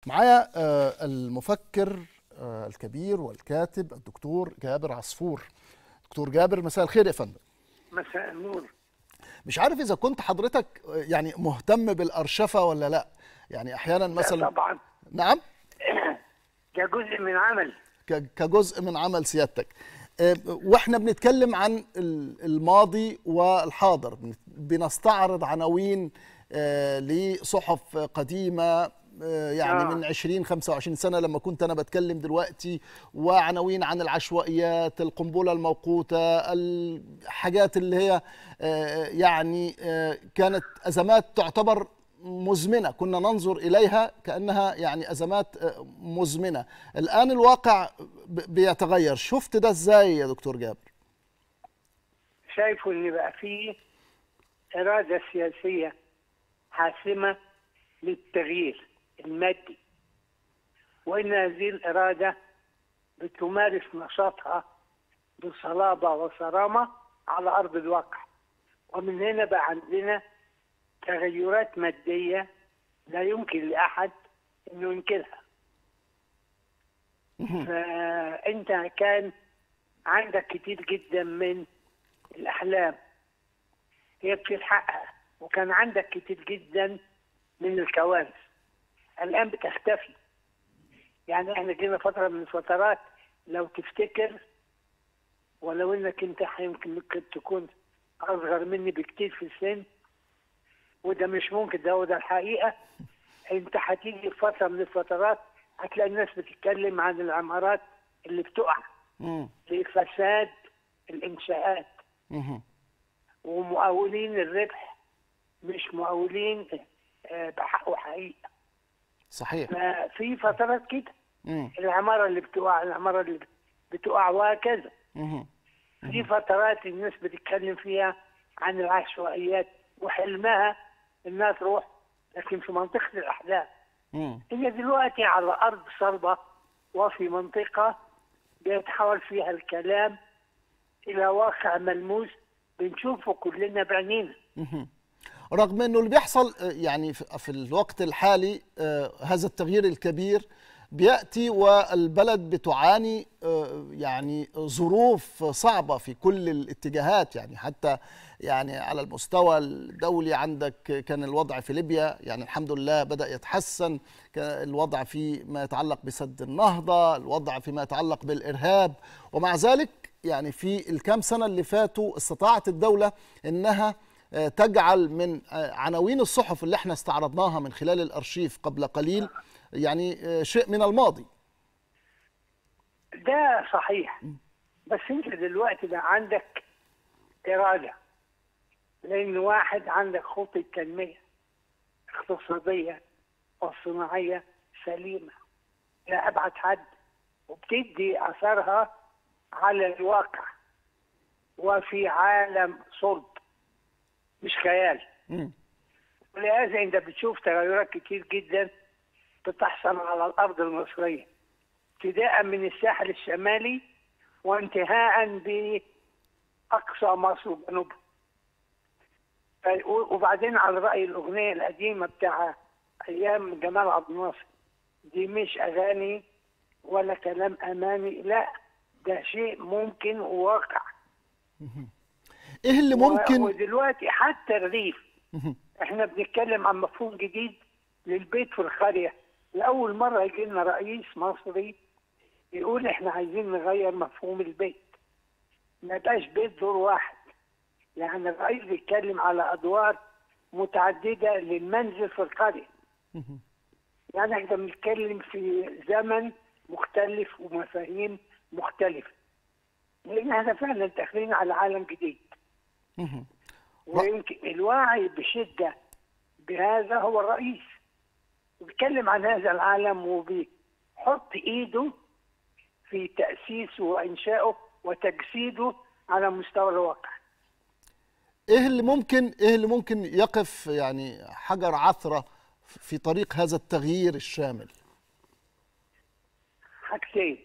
معايا آه، المفكر آه، الكبير والكاتب الدكتور جابر عصفور دكتور جابر مساء الخير يا فندم مساء النور مش عارف اذا كنت حضرتك آه، يعني مهتم بالارشفه ولا لا يعني احيانا مثلا طبعا نعم ده جزء من عمل ك- كجزء من عمل سيادتك آه، واحنا بنتكلم عن ال- الماضي والحاضر بن- بنستعرض عناوين آه، لصحف قديمه آه، يعني آه. من 20 25 سنه لما كنت انا بتكلم دلوقتي وعناوين عن العشوائيات القنبله الموقوته الحاجات اللي هي آه، يعني آه، كانت ازمات تعتبر مزمنه كنا ننظر اليها كانها يعني ازمات آه، مزمنه الان الواقع ب- بيتغير شفت ده ازاي يا دكتور جابر شايفه ان بقى فيه اراده سياسيه حاسمه للتغيير المادي وان هذه الاراده بتمارس نشاطها بصلابه وصرامه على ارض الواقع ومن هنا بقى عندنا تغيرات ماديه لا يمكن لاحد انه ينكرها فانت كان عندك كتير جدا من الاحلام هي بتتحقق وكان عندك كتير جدا من الكوارث الان بتختفي يعني احنا جينا فتره من الفترات لو تفتكر ولو انك انت يمكن ممكن تكون اصغر مني بكتير في السن وده مش ممكن ده وده الحقيقه انت هتيجي في فتره من الفترات هتلاقي الناس بتتكلم عن العمارات اللي بتقع مم. لفساد الانشاءات مهم. ومقاولين الربح مش مقاولين آه، بحق وحقيقه صحيح ففي فترات كده مم. العماره اللي بتقع العماره اللي بتقع وهكذا مهم. في فترات الناس بتتكلم فيها عن العشوائيات وحلمها انها تروح لكن في منطقه الاحلام مم. هي دلوقتي على ارض صلبه وفي منطقه بيتحول فيها الكلام الى واقع ملموس بنشوفه كلنا بعينينا مهم. رغم انه اللي بيحصل آه، يعني في في الوقت الحالي آه، هذا التغيير الكبير بياتي والبلد بتعاني آه، يعني ظروف صعبه في كل الاتجاهات يعني حتى يعني على المستوى الدولي عندك كان الوضع في ليبيا يعني الحمد لله بدا يتحسن كان الوضع في ما يتعلق بسد النهضه الوضع فيما يتعلق بالارهاب ومع ذلك يعني في الكام سنه اللي فاتوا استطاعت الدوله انها آه، تجعل من آه، عناوين الصحف اللي احنا استعرضناها من خلال الارشيف قبل قليل يعني آه، شيء من الماضي ده صحيح بس انت دلوقتي بقى عندك اراده لان واحد عندك خطه تنميه اقتصاديه وصناعيه سليمه لا ابعد حد وبتدي اثرها على الواقع وفي عالم صلب مش خيال مم. ولهذا انت بتشوف تغيرات كتير جدا بتحصل على الارض المصريه ابتداء من الساحل الشمالي وانتهاء باقصى مصر وجنوبها ف- وبعدين على راي الاغنيه القديمه بتاع ايام جمال عبد الناصر دي مش اغاني ولا كلام اماني لا ده شيء ممكن وواقع ايه اللي و- ممكن ودلوقتي حتى الريف مهم. احنا بنتكلم عن مفهوم جديد للبيت في القريه لاول مره يجي لنا رئيس مصري يقول احنا عايزين نغير مفهوم البيت ما يبقاش بيت دور واحد يعني الرئيس بيتكلم على ادوار متعدده للمنزل في القريه يعني احنا بنتكلم في زمن مختلف ومفاهيم مختلفه لان احنا فعلا داخلين على عالم جديد مهم. ويمكن الواعي بشدة بهذا هو الرئيس بيتكلم عن هذا العالم وبيحط ايده في تأسيسه وإنشائه وتجسيده على مستوى الواقع ايه اللي ممكن ايه اللي ممكن يقف يعني حجر عثره في طريق هذا التغيير الشامل حاجتين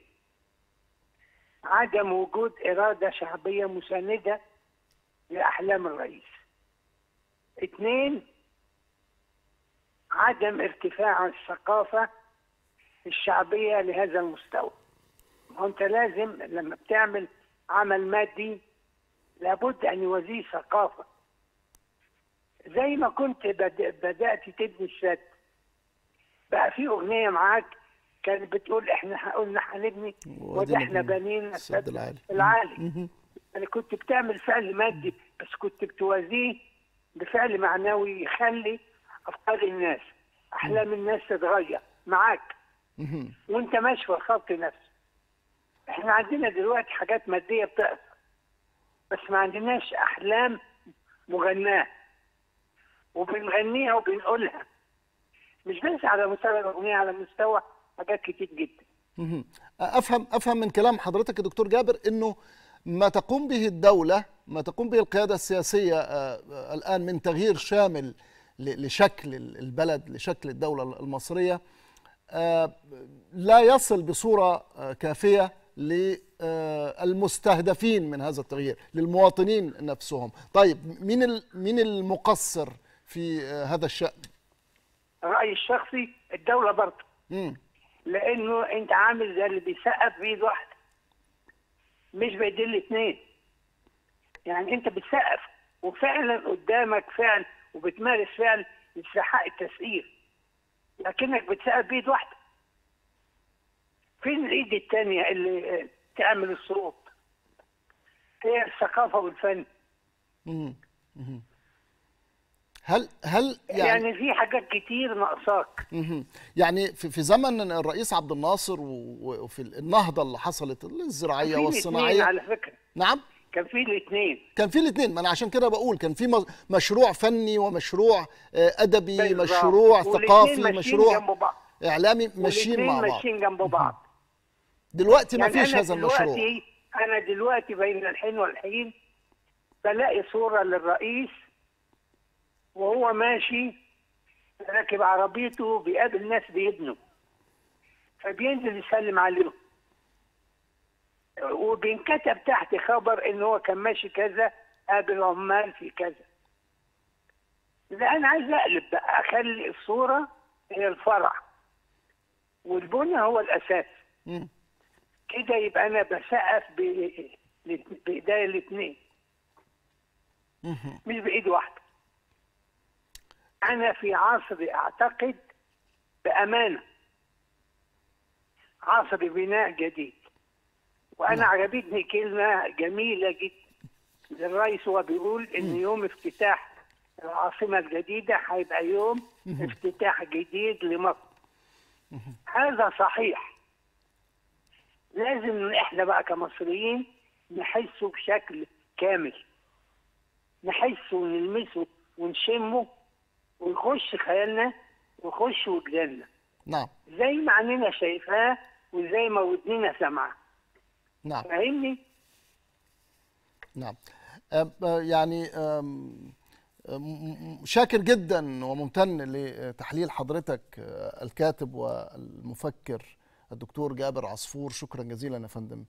عدم وجود إرادة شعبية مساندة لأحلام الرئيس اثنين عدم ارتفاع الثقافة الشعبيه لهذا المستوى ما هو انت لازم لما بتعمل عمل مادي لابد ان يوازيه ثقافه زي ما كنت بد- بدات تبني السد بقى في اغنيه معاك كانت بتقول احنا قلنا هنبني وده احنا بنينا السد السد العالي. العالي مهم. يعني كنت بتعمل فعل مادي بس كنت بتوازيه بفعل معنوي يخلي افكار الناس احلام الناس تتغير معاك مهم. وانت ماشي في الخط نفسه احنا عندنا دلوقتي حاجات ماديه بتقف بس ما عندناش احلام مغناه وبنغنيها وبنقولها مش بس على مستوى الاغنيه على مستوى حاجات كتير جدا مهم. افهم افهم من كلام حضرتك يا دكتور جابر انه ما تقوم به الدوله ما تقوم به القياده السياسيه آه، آه، الان من تغيير شامل ل- لشكل البلد لشكل الدوله المصريه آه، لا يصل بصوره آه، كافيه للمستهدفين من هذا التغيير للمواطنين نفسهم طيب مين ال- مين المقصر في آه، هذا الشان رايي الشخصي الدوله برضه مم. لانه انت عامل زي اللي بيسقف بايد واحده مش بايدين الاثنين يعني انت بتسقف وفعلا قدامك فعل وبتمارس فعل يستحق التسقيف لكنك بتسقف بايد واحده فين الايد الثانيه اللي آه، تعمل الصوت هي الثقافه والفن مم. مم. هل هل يعني, يعني, يعني في حاجات كتير ناقصاك مهم. يعني في في زمن الرئيس عبد الناصر و- وفي النهضه اللي حصلت الزراعيه في الاثنين والصناعيه على فكره نعم كان في الاثنين كان في الاثنين ما انا عشان كده بقول كان في م- مشروع فني ومشروع آه، ادبي بالظبط. مشروع والاتنين ثقافي ماشيين مشروع جنب بعض. اعلامي ماشيين والاتنين مع بعض ماشيين جنب بعض دلوقتي ما يعني فيش أنا هذا المشروع دلوقتي انا دلوقتي بين الحين والحين بلاقي صوره للرئيس وهو ماشي راكب عربيته بيقابل ناس بيبنوا فبينزل يسلم عليهم وبينكتب تحت خبر ان هو كان ماشي كذا قابل عمال في كذا لا انا عايز اقلب بقى اخلي الصوره هي الفرع والبنى هو الاساس مم. كده يبقى انا بسقف ب- بايديا الاثنين مهم. مش بايد واحده انا في عصر اعتقد بامانه عصر بناء جديد وانا عجبتني كلمه جميله جدا للرئيس هو بيقول ان يوم افتتاح العاصمه الجديده هيبقى يوم افتتاح جديد لمصر هذا صحيح لازم احنا بقى كمصريين نحسه بشكل كامل نحسه ونلمسه ونشمه ويخش خيالنا ويخش وجداننا نعم زي ما عينينا شايفاه وزي ما ودننا سامعاه نعم فاهمني؟ نعم أم- آه، يعني أم، أم، شاكر جدا وممتن لتحليل حضرتك آه، الكاتب والمفكر الدكتور جابر عصفور شكرا جزيلا يا فندم